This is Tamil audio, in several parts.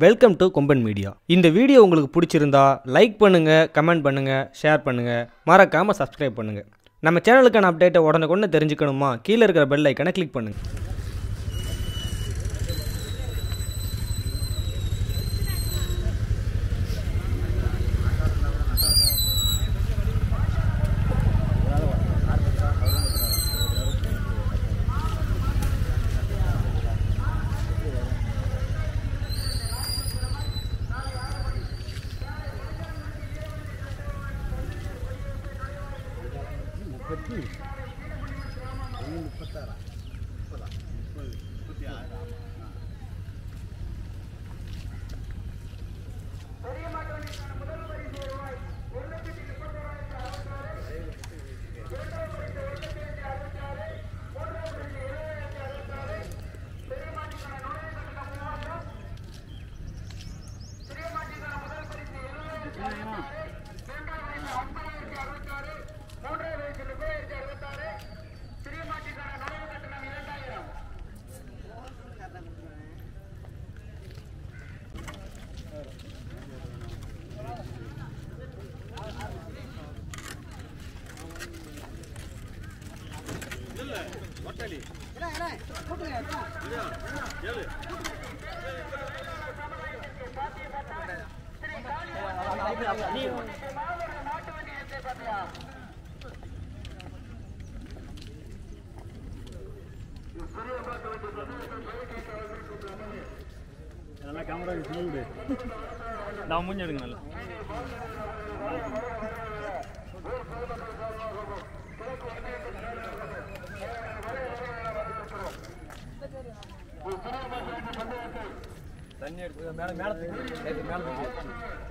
வெல்கம் டு கொம்பன் மீடியா இந்த வீடியோ உங்களுக்கு பிடிச்சிருந்தா லைக் பண்ணுங்கள் கமெண்ட் பண்ணுங்கள் ஷேர் பண்ணுங்கள் மறக்காமல் சப்ஸ்கிரைப் பண்ணுங்கள் நம்ம சேனலுக்கான அப்டேட்டை உடனுக்குடனே தெரிஞ்சுக்கணுமா கீழே இருக்கிற பெல் ஐக்கனை கிளிக் பண்ணுங்கள் நல்லா கேமரா விடு நான் மூஞ்சி எடுங்க நல்லா தண்ணி எடுத்து மேல மேல தூக்கி மேல தூக்கி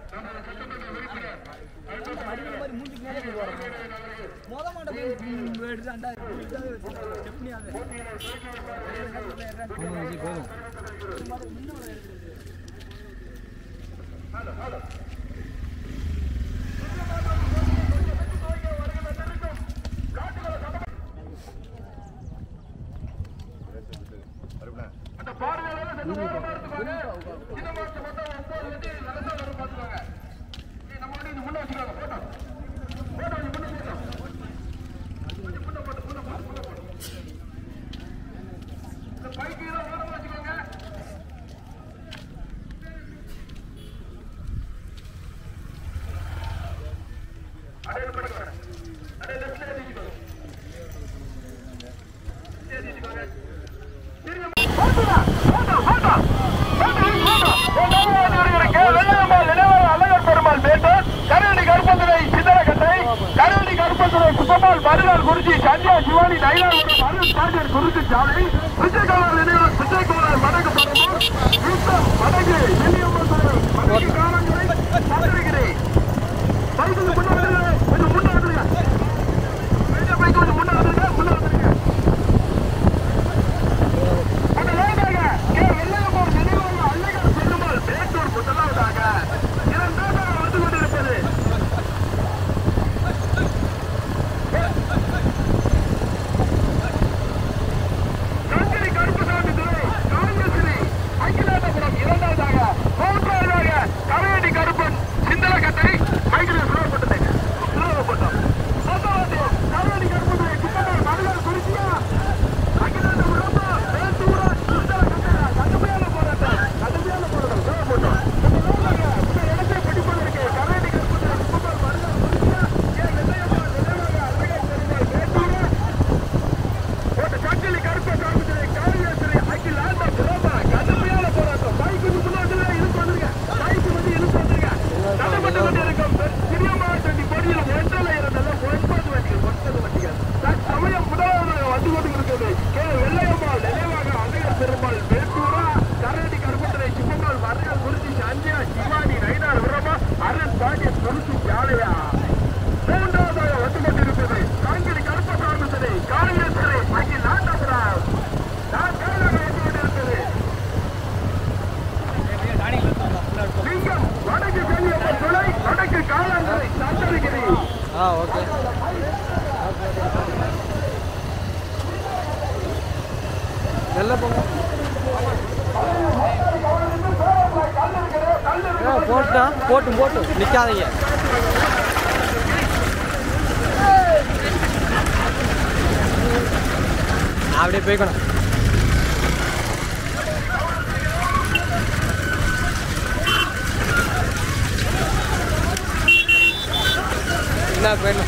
குறிச்சி சந்தியா சிவானி நைலாவுடன் அருண் சாஜர் குறிச்சி சாலை விஜயகுமார் நினைவு விஜயகுமார் வடக்கு பரம்பூர் யுத்தம் வடக்கு வெள்ளியம்மன் கோவில் வடக்கு காலங்களை சந்திரிகிறேன் பைக்கு முன்ன வந்துருங்க கொஞ்சம் முன்ன வந்துருங்க பெரிய பைக் கொஞ்சம் முன்ன வந்துருங்க முன்ன வந்துருங்க அந்த லேட்டாக கே வெள்ளையம்மன் நினைவாக அல்லகர் பெருமாள் மேட்டூர் முதலாவதாக இரண்டாவதாக வந்து கொண்டிருப்பது கங்கரி கருப்பசாமி துறை காங்கிரசிரி அகிலாண்டபுரம் இரண்டாவதாக மூன்றாவதாக கரையடி கருப்பன் சிந்தலக்கட்டை மைக்கில் சுழற்பட்டது சுழற்பட்டோம் மூன்றாவது கரையடி கருப்பன் துறை குப்பநாள் மகளிர் குறிச்சியா அகிலாண்டபுரம் மேட்டூரா சிந்தலக்கட்டை கடுமையான போராட்டம் கடுமையான போராட்டம் சுழற்பட்டோம் இடத்தை பிடிப்பதற்கு கரையடி கருப்பன் துறை குப்பநாள் மகளிர் குறிச்சியா ஏன் வெள்ளையம்மா நினைவாக அழகர் பெருமாள் மேட்டூரா ஒரு சங்கிலி கருப்பை காமிச்சதை காளியாசிரி அகில் ஆண்ட புரோபா கடுமையான போராட்டம் பைக்கு முன்னாடி இழுத்து வந்துருங்க பைக்கு வந்து இழுத்து வந்துருங்க தடைப்பட்டு கொண்டிருக்கும் சிறிய மாவட்டத்தின் கொடியில் ஒன்றரை இருந்தது ஒன்பது வண்டிகள் ஒன்பது வண்டிகள் தற்சமயம் முதலாவது வந்து கொண்டிருக்கிறது கே வெள்ளையம்மாள் நினைவாக அழகர் பெருமாள் மேட்டூரா கரடி கருப்பத்தனை சிவமாள் மறையல் குறிச்சி சந்தியா சிவானி நைனார் விரமா அருண் பாண்டியன் குறிச்சி ஜாலையா மூன்றாவதாக வந்து கொண்டிருப்பது காங்கிரி கருப்பசாமி காளியேஸ்வரி அகில் ஆண்டபுரம் நான் கைலாக வந்து கொண்டிருப்பது லிங்கம் வடக்கு கன்னியம்மன் துளை வடக்கு காலாங்கரை சந்தனகிரி ஆ ஓகே வெளில போங்க கல்லூரி போட்டோம் போட்டும் போட்டும் நிற்காதீங்க அப்படியே போய்க்கணும் என்ன போயிடணும்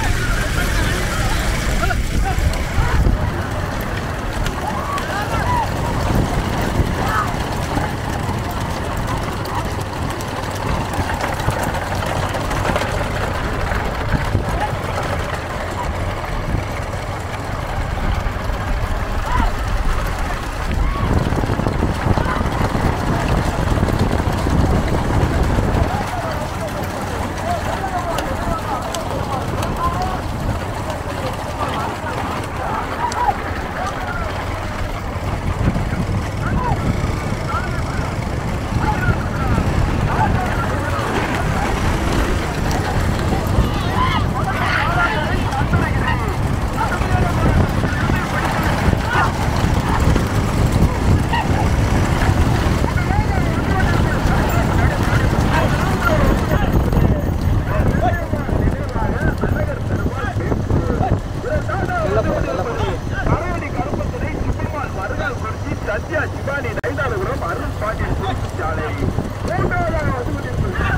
கரையடி கருப்பத்துறை சுப்பிரமால் மருதால் குறிச்சி சத்யா சிவானி நைதானபுரம் அருள் பாண்டியன் குறிச்சி சாலை மூன்றாவதாக வந்து கொண்டிருப்பது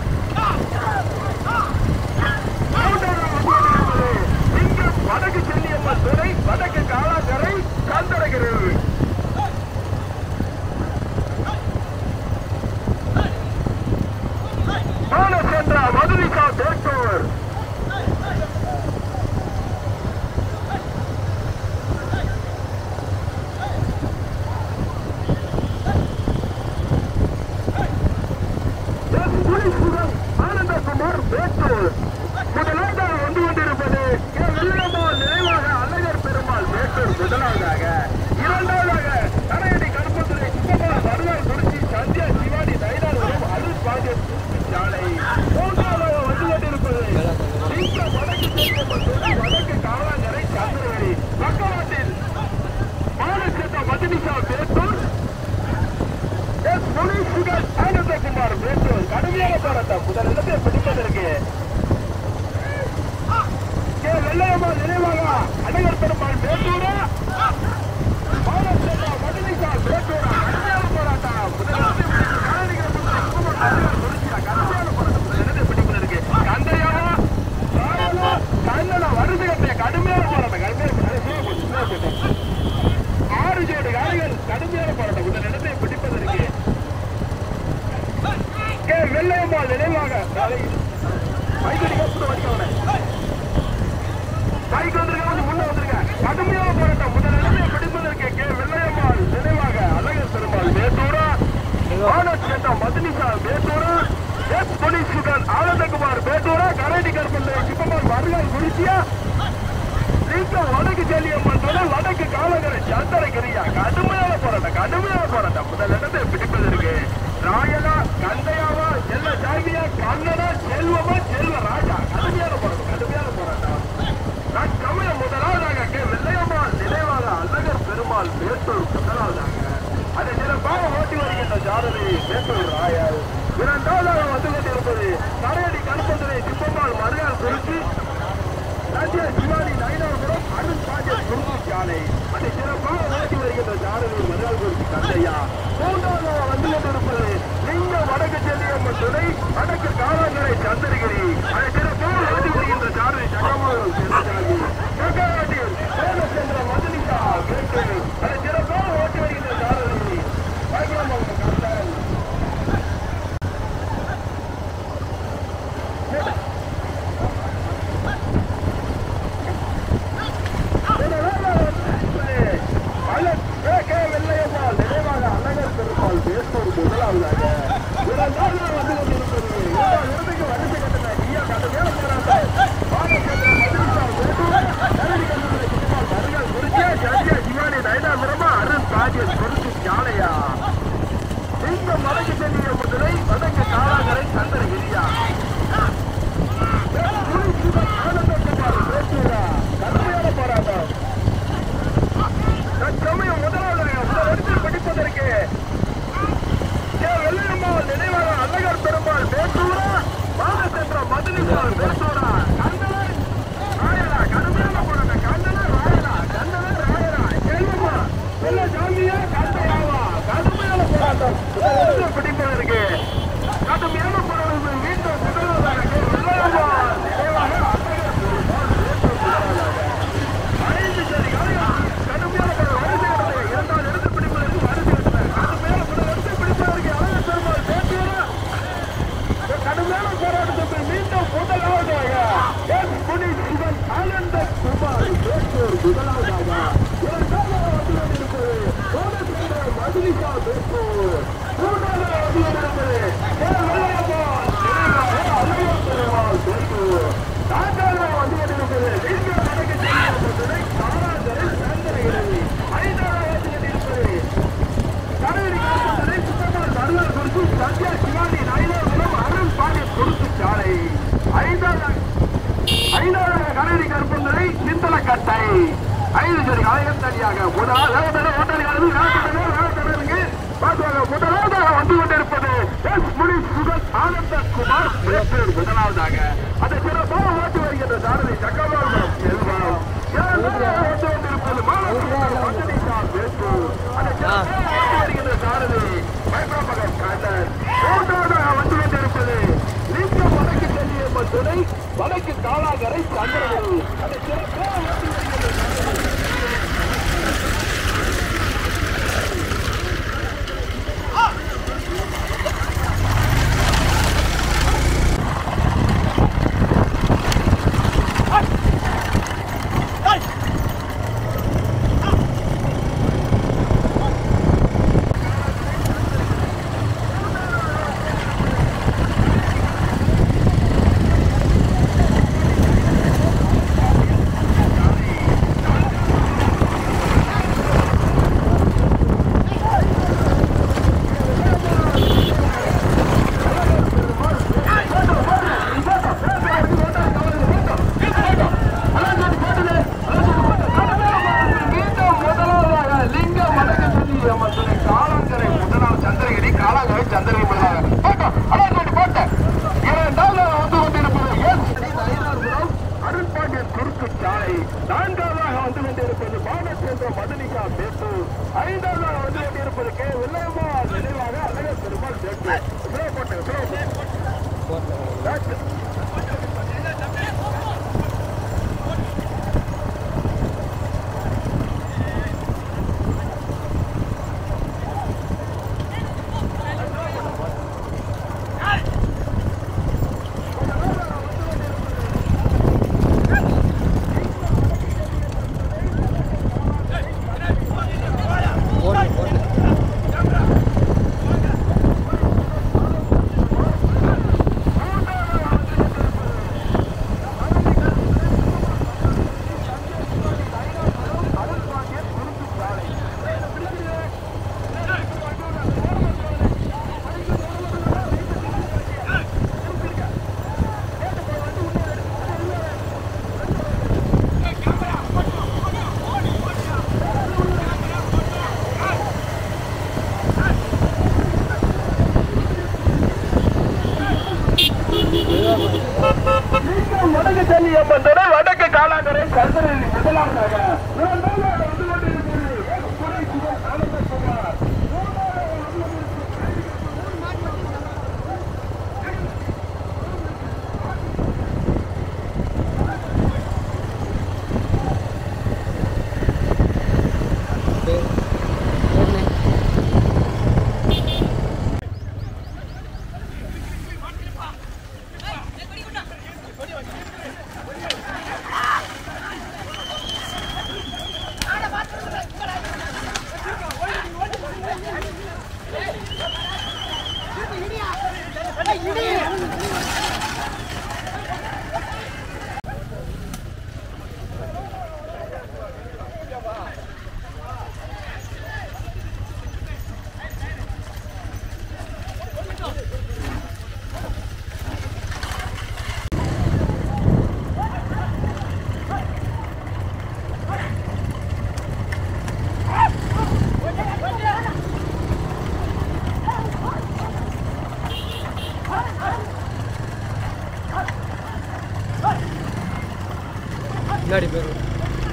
மூன்றாவதாக வந்து கொண்டிருப்பது சிங்கம் வடக்கு செல்லியம்மன் துறை வடக்கு காலாக்கரை கந்தரகிறது மானஸ் என்ற மதுரிகா தேட்டோர் எஸ். புலிசுகம் ஆனந்தகுமார் வேட்டூர் முதலாவதாக வந்து கொண்டிருப்பது கே. வெள்ளையம்மாள் நினைவாக அழகர் பெருமாள் வேட்டூர் முதலாவதாக இரண்டாவதாக கரையடி கருப்பத்துறை சுப்பமால் வருவாய் குறிச்சி சந்தியா சிவானி நைனாபுரம் அருள் பாண்டியன் குறிச்சி சாலை மூன்றாவதாக வந்து கொண்டிருப்பது சிங்க வடக்கு செல்லியம்மன் துறை வடக்கு காலாங்கரை சந்திரகிரி பக்கவாட்டில் மானசேத்த மதுனிஷா வேட்டூர் எஸ் முனீஸ்வரன் ஆனந்தகுமார் வேட்டூர் கடுமையான போராட்டம் முதலிடத்தை பிடிப்பதற்கு கே வெள்ளையம்மாள் நினைவாக அழகர் பெருமாள் வேட்டூரா மானசேனா மதுனிகா வேட்டூரா கடுமையான போராட்டம் முதலிடத்தை பிடித்து காலணிகளை பிடித்து குடும்பம் அழகர் குறிச்சியா கடுமையான போராட்டம் முதலிடத்தை பிடிப்பதற்கு கந்தையாவா காயலா கண்ணனா வருதுகத்தை கடுமையான போராட்டம் கடுமையான போராட்டம் ஆறு ஜோடி காலிகள் கடுமையான போராட்டம் முதலிடத்தை பிடிப்பதற்கு கே வெள்ளையம்மாள் நினைவாக நாளை மைக்கடி கப்பு வடிக்கவன பைக் வந்திருக்க கொஞ்சம் முன்ன வந்திருக்க கடுமையான போராட்டம் முதல் இடத்தை பிடிப்பதற்கு கே வெள்ளையம்மாள் நினைவாக அழகர் பெருமாள் வேட்டூரா ஆனந்த் சேட்டா மதுனிசா வேட்டூரா எஸ் பொலிசுடன் ஆனந்தகுமார் வேட்டூரா கரடி கருப்பல்லை சிப்பமால் வருகால் குறிச்சியா நீக்கம் வடக்கு செல்லியம்மன் துணை வடக்கு காலங்கரை சந்தரகிரியா கடுமையான போராட்டம் கடுமையான போராட்டம் முதல் இடத்தை பிடிப்பதற்கு ராயலா கந்தையாவா செல்ல ஜாகியா கண்ணனா செல்வமா செல்வ ராஜா கடுமையான போராட்டம் கடுமையான போராட்டம் நான் தமிழ முதலாவதாக கே வெள்ளையம்மாள் நினைவாக அழகர் பெருமாள் வேட்டூர் முதலாவதாக அதை சிறப்பாக ஓட்டி வருகின்ற ஜாரதி வேட்டூர் ராயல் இரண்டாவதாக வந்து கொண்டிருப்பது கரையடி கருப்பதுரை சிப்பம்மாள் மருகால் குறிச்சி ராஜ்ய சிவானி நயனாபுரம் அருண் பாஜர் குருதி சாலை அதை சிறப்பாக ஓட்டி வருகின்ற ஜாரதி மருகால் குறிச்சி கந்தையா மூன்றாவதாக வந்து கொண்டிருப்பது லிங்க வடக்கு செல்லியம்மன் துணை வடக்கு காலாங்கரை சந்திரகிரி அதை சிறப்பாக ஓட்டி வருகின்ற ஜாரதி ஜகமாவூர் செல்வஜாதி சக்கரவர்த்தியில் சோழச்சந்திர மதுலிகா கேட்டு அதை சிறப்பாக ஓட்டி வருகின்ற ஜாரதி வைகுண்டமங்கலம் கந்தன் முதலாவதாக பிடிப்பதற்கு கடுமையான போராட்டம் மீண்டும் முதல்வராக ஐந்து ஜோடி காளைகள் கடுமையான போராட்டம் வரிசை இரண்டாவது எடுத்து பிடிப்பதற்கு வரிசை கடுமையான வரிசை பிடிப்பதற்கு அழகு பெருமாள் பேட்டியரா கடுமையான போராட்டத்தை மீண்டும் முதலாவதாக எஸ் முனி சிவன் ஆனந்த குமார் பேச்சூர் முதலாவதாக இரண்டாவது வந்து கொண்டிருப்பது சோழசுந்தரம் மதுலிகா பேச்சூர் மூன்றாவது வந்து கொண்டிருப்பது கே. வெள்ளையம்மாள் நினைவாக அழகர் பெருமாள் பேச்சூர் நான்காவது வந்து கொண்டிருப்பது லிங்க வடக்கு செல்வத்துறை காராந்தரை சந்திரகிரி ஐந்தாவது வந்து கொண்டிருப்பது கடையில் காப்பதனை சுத்தமான நடுவர் குறித்து சத்யா சிவானி நயிலாபுரம் அருள் பாண்டிய குறுக்கு சாலை ஐந்தாவது ஐந்தாவது கடையில் கற்பந்தனை சிந்தலக்கட்டை ஐந்து ஜோடி காலைகள் தனியாக முதலாவது ஓட்டல்காரது வேட்டனருக்கு பார்த்துவாங்க முதலாவதாக வந்து கொண்டிருப்பது எஸ் முனி சுகன் ஆனந்தகுமார் பேப்பர் முதலாவதாக அதை சிறப்பாக ஓட்டி வருகின்ற சாரதி சக்கரவாரம் செல்வம் இரண்டாவதாக வந்து கொண்டிருப்பது மாணவர்கள் மஞ்சளிகா பேப்பர் அதை சிறப்பாக ஓட்டி வருகின்ற சாரதி பயப்படமகன் கண்ணன் மூன்றாவதாக வந்து கொண்டிருப்பது லிங்கம் வடக்கு செல்லியம்ம துணை வடக்கு காலாகரை சந்திரகுரு அதை சிறப்பாக ஓட்டி வருகின்ற சாரதி மீண்டும் முதலாவதாக லிங்கம் வடக்கு சொல்லி அமர்ந்தனை காலாங்கரை முதலாவது சந்திரகிரி காலாங்கரை சந்திரகிரி முதலாக போட்டோம் அதான் போட்ட இரண்டாவது வந்து கொண்டிருப்பது எஸ் ஐநாறுபுரம் அருண்பாண்டியன் குறுக்கு சாலை நான்காவதாக வந்து கொண்டிருப்பது பானச்சந்திர மதுலிகா பேசு ஐந்தாவதாக வந்து கொண்டிருப்பது கே வெள்ளையம்மா நினைவாக அழகர் பெருமாள் பேசு ஸ்லோ போட்டேன் ஸ்லோ போட்டேன் வடக்கு செல்லி அம்மந்தோட வடக்கு காலாங்கரை சந்திரன் முதலாவதாக இரண்டாவதாக வந்து கொண்டிருக்கிறது எஸ். துரை சிவன் ஆனந்தகுமார் மூன்றாவதாக வந்து கொண்டிருக்கிறது ஆட பாத்து பின்னாடி போயிடும்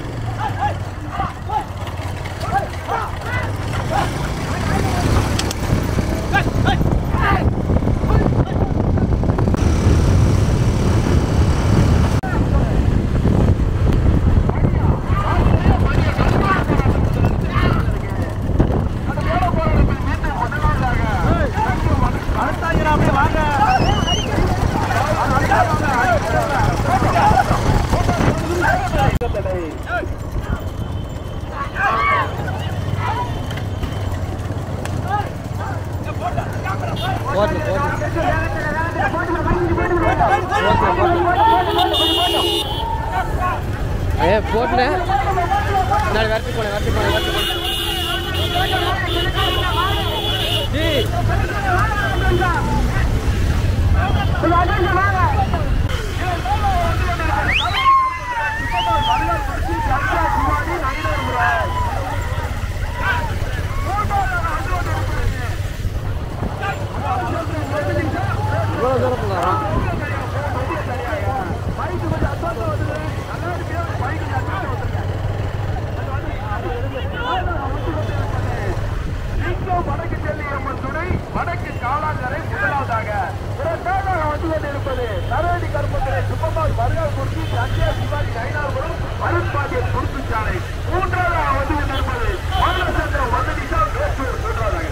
போட்டு போட்டு ஏ போட்டுனே முன்னாடி வரட்டி போனேன் வரட்டி போனேன் வரட்டி போனேன் ஜி இவ்வளோ தூரம் போனாராம் வடக்கு செல்லியம்மன் துணை வடக்கு காலாங்கரை முதலாவதாக இரண்டாவதாக வந்து கொண்டிருப்பது நரேடி கருப்பத்துறை சுப்பம்மாள் வருகால் குறிச்சி சந்தியா சிவாஜி நயினார்புரம் அருண்பாண்டியன் குறுக்கு சாலை மூன்றாவதாக வந்து கொண்டிருப்பது பாலச்சந்திரம் வசதிசா வேற்றூர் மூன்றாவதாக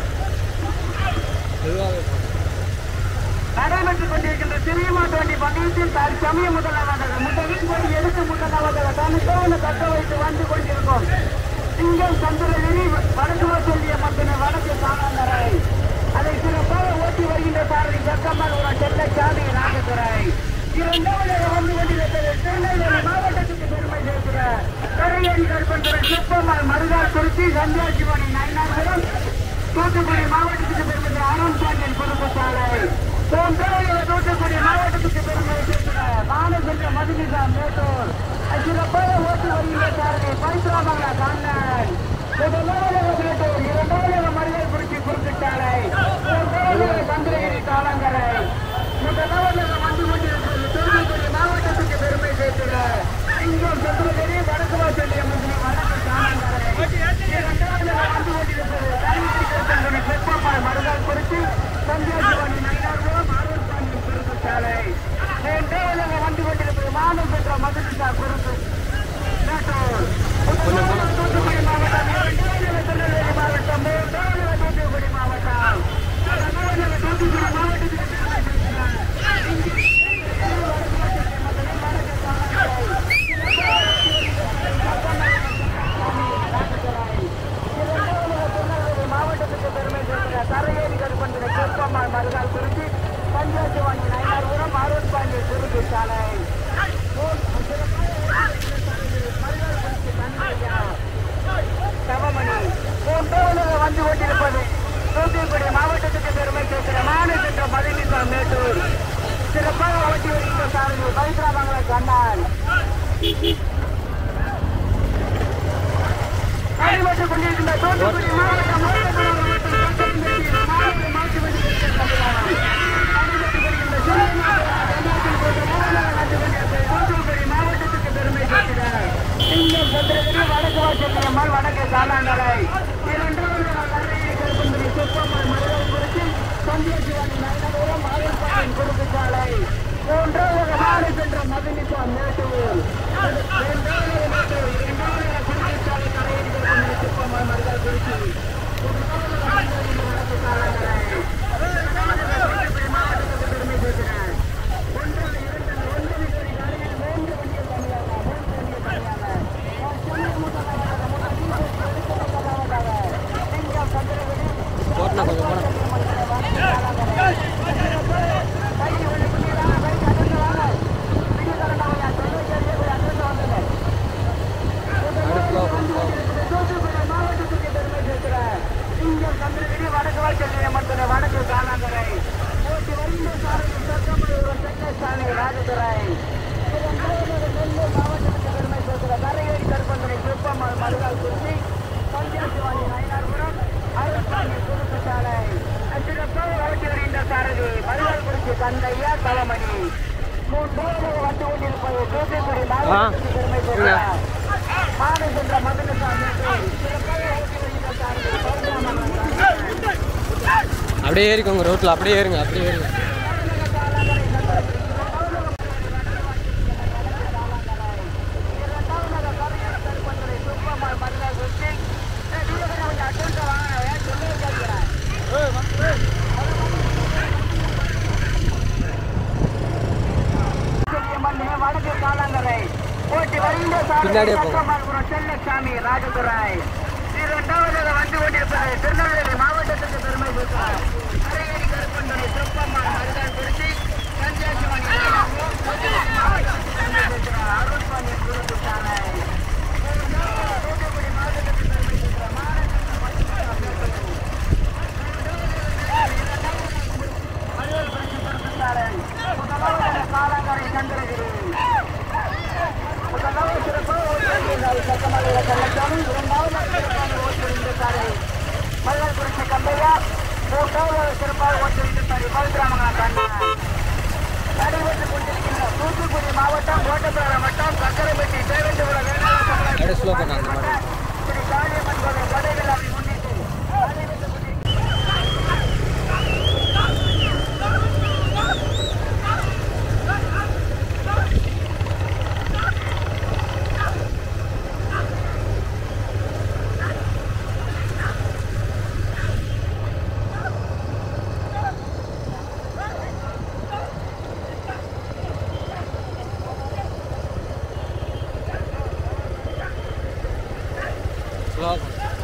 நடைபெற்றுக் கொண்டிருக்கின்ற சிறிய மாட்டு வண்டி பந்தயத்தில் தற்சமயம் முதலாவதாக முதலில் போய் எடுத்து முதலாவதாக தனித்தவனை தக்க வைத்து வந்து கொண்டிருக்கும் சிங்கம் சந்திரகிரி வடக்கு செல்லிய மத்தின வடக்கு சாணாந்தரை அதை சிறப்பாக ஓட்டி வருகின்ற சாரதி சக்கம்மல் ஒரு செல்ல சாமி நாகத்துறை இரண்டாவதாக வந்து கொண்டிருக்கிறது திருநெல்வேலி மாவட்டத்துக்கு பெருமை சேர்க்கிற கரையேறி கருப்பந்துறை சுப்பம்மாள் மருதால் குறிச்சி சந்தியாசிவனி நயினாபுரம் தூத்துக்குடி மாவட்டத்துக்கு பெருமை அருண் பாண்டியன் குடும்ப சாலை போன்றவர்களை தூத்துக்குடி மாவட்டத்துக்கு பெருமை சேர்க்கிற மாநகர மதுமிகா மேட்டூர் சிறப்பாக ஓட்டு வருகின்ற சாரதி பைத்ராமங்கல கண்ணன் முதலாவதாக மேட்டூர் இரண்டாவதாக மருதை குறிச்சி குறுக்குச்சாலை மூன்றாவதாக சந்திரகிரி காலங்கரை முதலாவதாக வந்து கொண்டிருக்கிறது தூத்துக்குடி மாவட்டத்துக்கு பெருமை சேர்க்கிற இங்கும் சந்திரகிரி வடக்கு வாசலிய முஸ்லிம் வடக்கு காலங்கரை இரண்டாவதாக வந்து கொண்டிருக்கிறது தனியார் கருத்தங்கரை வெப்பம்மாள் மருதால் குறிச்சி சந்தியாசிவனி நயினார்புரம் ஆரோக்கிய குறுக்கு சாலை மூன்றாவதாக வந்து கொண்டிருக்கிறது மானம் பெற்ற மதுரிசா குறுக்கு மேட்டூர் முதலாவதாக தூத்துக்குடி மாவட்டம் இரண்டாவதாக திருநெல்வேலி மாவட்டம் மூன்றாவதாக தூத்துக்குடி மாவட்டம் நான்காவதாக தூத்துக்குடி மாவட்டத்துக்கு பெருமை சேர்க்கிறார். மாவட்டத்துக்கு பெருமை சேர்க்கிற கரையேறி கருப்பன்கிற சிற்பம்மாள் மருகால் குறிச்சி பஞ்சாயத்து நயினார்புரம் அருண் பாண்டிய குறுக்கு சாலை தவமணி மூன்றாவதாக வந்து கொண்டிருப்பது தூத்துக்குடி மாவட்டத்துக்கு பெருமை சேர்க்கிற மாநில பதினிசா மேட்டூர் சிறப்பாக ஓட்டி வருகின்ற சாரதி பவித்ராமங்கல கண்ணான் நடைபெற்றுக் கொண்டிருக்கின்ற தூத்துக்குடி மாவட்டம் மாவட்ட மாவட்ட மாற்றி வருகின்ற சமுதாயம். நடைபெற்றுக் கொண்டிருக்கின்ற சிறிய மாவட்ட தென்னாட்டில் போன்ற மாவட்டங்கள் நடந்து கொண்டிருக்கிற தூத்துக்குடி மாவட்டத்துக்கு பெருமை சேர்க்கிறார் சிங்கம் சந்திரகிரி வடக்கு வாசல் வடக்கு சாலாங்கலை இரண்டாவது கரையை கருப்பம்புரி சுப்பம்மாள் மதுரை குறிச்சி சந்தியசிவானி நயனபுரம் ஆயர்பாளையம் குறுக்கு சாலை மூன்றாவது மாலை சென்ற மதுமிசா மேட்டூர் இரண்டாவது மேட்டூர் இரண்டாவது குறுக்கு சாலை கரையை கருப்பம்புரி சுப்பம்மாள் மதுரை குறிச்சி வடக்கு சாலாங்கலை தூத்துக்குடி மாவட்டத்துக்கு பெருமை சேர்க்கிறார் ஒன்று இரண்டு ஒன்பது கோடி காலையில் மூன்று வண்டிகள் தனியாக மூன்று வண்டிகள் தனியாக சென்னை முதலாவதாக முதல் எடுக்கப்பட்டதாக சிங்கம் சந்திரகிரி போட்டுனா கொஞ்சம் போனா அடுப்புல மாவட்டத்துக்கு பெருமை சேர்க்கிற சிங்கம் சந்திரகிரி வடக்கு வாய்ச்சல் மட்டும் வடக்கு காலாங்கரை போட்டி வருகின்ற சாரதி சட்டமன்ற சென்னை சாலை ராஜதுரை நெல்லூர் மாவட்டத்துக்கு பெருமை சேர்க்கிற கரையேறி கருப்பந்தனை சிற்பம்மாள் மருகால் குறிச்சி பஞ்சாசிவாணி நயினார்புரம் அருள்பாண்டி குறுக்கு சாலை சிறப்பாக வளர்ச்சி வருகின்ற சாரதி மருகால் குறிச்சி கந்தையா தவமணி மூன்றாவது வந்து கொண்டிருப்பது தூத்துக்குடி ஆ மாவட்டத்திற்கு பெருமை இருங்க. சேர்க்கிறார் மாடு சென்ற மதுரசாமி சிறப்பாக ஓட்டி வருகிறார் அப்படியே ஏறிக்கோங்க ரோட்டில் அப்படியே ஏறுங்க அப்படியே ஏறுங்க வடக்கு காலாங்கரை போட்டி வருகின்ற பின்னாடியே போங்க. சாமி செல்லசாமி ராஜதுரை இரண்டாவது வந்து கொண்டிருப்பது திருநெல்வேலி மாவட்டத்துக்கு பெருமை சேர்க்கிறார் அரையடி கருப்பந்தனை திருப்பம்மா மருதான் குறிச்சி கஞ்சாசிமணி அருள்பாணி குறுக்கு சாலை தூத்துக்குடி மாவட்டத்துக்கு பெருமை சேர்க்கிறார் முதலாவது காலாங்கரை சந்திரகிரி முதலாவது சிறப்பாக ஓட்டியிருந்தார் சட்டமன்ற கள்ளச்சாமி இரண்டாவது சிறப்பாக ஓட்டியிருந்தார் மல்லபுரட்சி கம்பையா மூன்றாவது சிறப்பாக ஓட்டியிருந்தார் பவித்ராமங்கலம் கண்ணா நடைபெற்றுக் கொண்டிருக்கின்ற தூத்துக்குடி மாவட்டம் கோட்டப்பாறை வட்டம் சக்கரப்பட்டி தேவேந்திரபுரம் அப்படியே ஸ்லோ பண்ண அந்த மாதிரி ஸ்ரீ காளியம்மன் கோவில் கொடைவிழாவை முன்னிட்டு நடைபெற்றுக் கொண்டிருக்கின்ற ஸ்லோ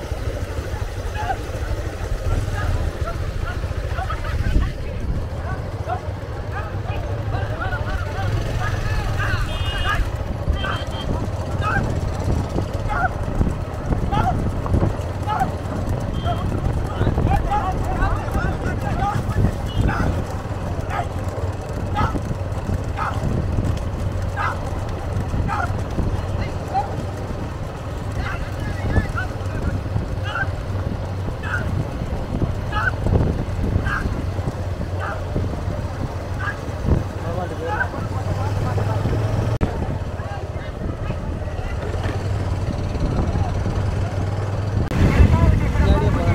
பின்னாடியே போங்க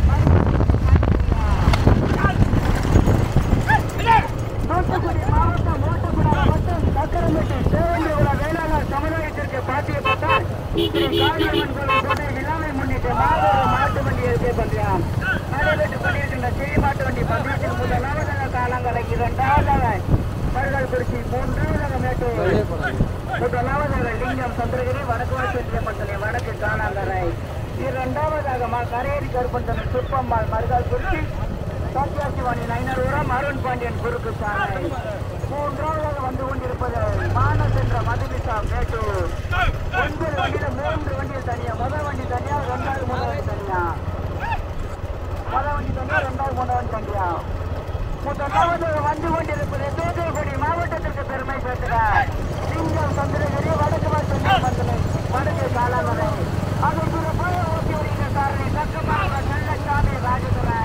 தூத்துக்குடி மாவட்டம் ஓட்டக்குடாரம் மற்றும் சக்கரமேட்டை தேவேந்திரகுல வேளாளர் சமுதாயத்திற்கு பாத்தியப்பட்டால் ஸ்ரீ காளியம்மன் கோவில் கொடை விழாவை முன்னிட்டு மாபெரும் மாட்டு வண்டி இருக்கை பந்தயம் நடைபெற்றுக் கொண்டிருக்கின்ற சிறி மாட்டு வண்டி பந்தயத்தில் முதலாவதாக காலங்களை இரண்டாவதாக மருதல்குறிச்சி மூன்றாவதாக மேட்டூர் வெளியே போனாங்க முதலாவதாக லிங்கம் சந்திரகிரி வடக்கு வடக்கு பட்டணி வடக்கு காணாங்கரை இரண்டாவதாக மா கரையடி கருப்பந்தனை சுப்பம்மாள் மருதால் குறிச்சி சத்யாசிவாணி நைனரூரம் அருண் பாண்டியன் குறுக்கு சாலை மூன்றாவதாக வந்து கொண்டிருப்பது மானஸ் என்ற மதுமிசா மேட்டூர் ஒன்பது வண்டியில மூன்று வண்டியில் தனியா முதல் வண்டி தனியா ரெண்டாவது மூணாவது வண்டி தனியா முதல் வண்டி தனியா ரெண்டாவது மூணாவது வண்டி தனியா முதலாவது வந்து கொண்டிருப்பது தூத்துக்குடி மாவட்டத்திற்கு பெருமை சேர்க்கிறார் சிங்கம் சந்திரகிரி வடக்கு வசந்தி மந்தனை வடக்கு காலாமலை அது சிறப்பாக ஓட்டி வருகிற சாரணி சக்கமாக செல்லசாமி ராஜதுரை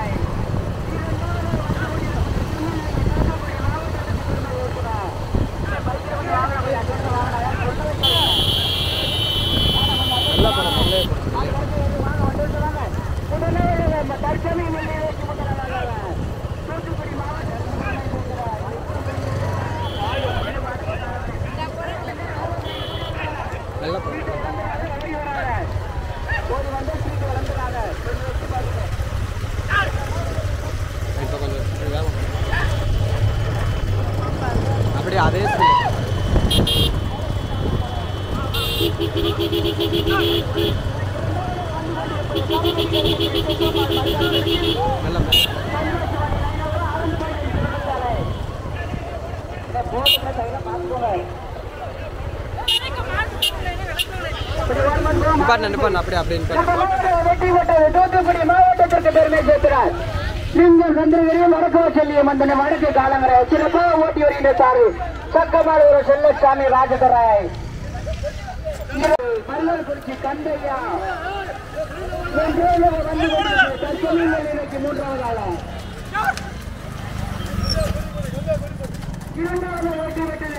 நல்லா போனோம் உள்ளே போனோம் தூத்துக்குடி மாவட்டம் நல்லா போனோம் ஒரு வந்து சீட்டு வளர்ந்துறாங்க கொஞ்சம் வச்சு பாருங்க இப்போ கொஞ்சம் வேகம் அப்படியே அதே ஸ்பீடு நல்லா போ. நிப்பாட்டு நிப்பாட்டு அப்படியே அப்படியே நிப்பாட்டு வெற்றி பெற்றது தூத்துக்குடி மாவட்டத்திற்கு பெருமை சேர்க்கிறார் சிங்கம் சந்திரகிரி வடக்கு செல்லிய மந்தனை வடக்கு காலங்கரை சிறப்பாக ஓட்டி வருகின்ற சாரு சக்கமாடு ஒரு செல்லசாமி ராஜதுராய் மருதல்குறிச்சி கந்தையா மூன்றாவது வந்து கொண்டிருக்கிறது. தற்சமயம் இன்னைக்கு மூன்றாவது ஆளா இரண்டாவது ஓட்டி விட்டது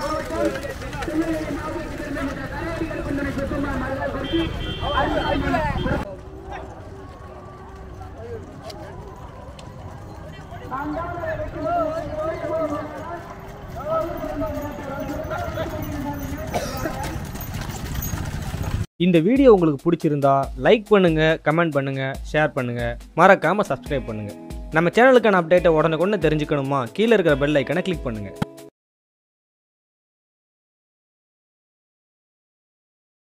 இந்த வீடியோ உங்களுக்கு பிடிச்சிருந்தா லைக் பண்ணுங்க கமெண்ட் பண்ணுங்க ஷேர் பண்ணுங்க மறக்காம சப்ஸ்கிரைப் பண்ணுங்க நம்ம சேனலுக்கான அப்டேட்டை உடனுக்குடனே தெரிஞ்சுக்கணுமா கீழே இருக்கிற பெல் ஐக்கனை கிளிக் பண்ணுங்க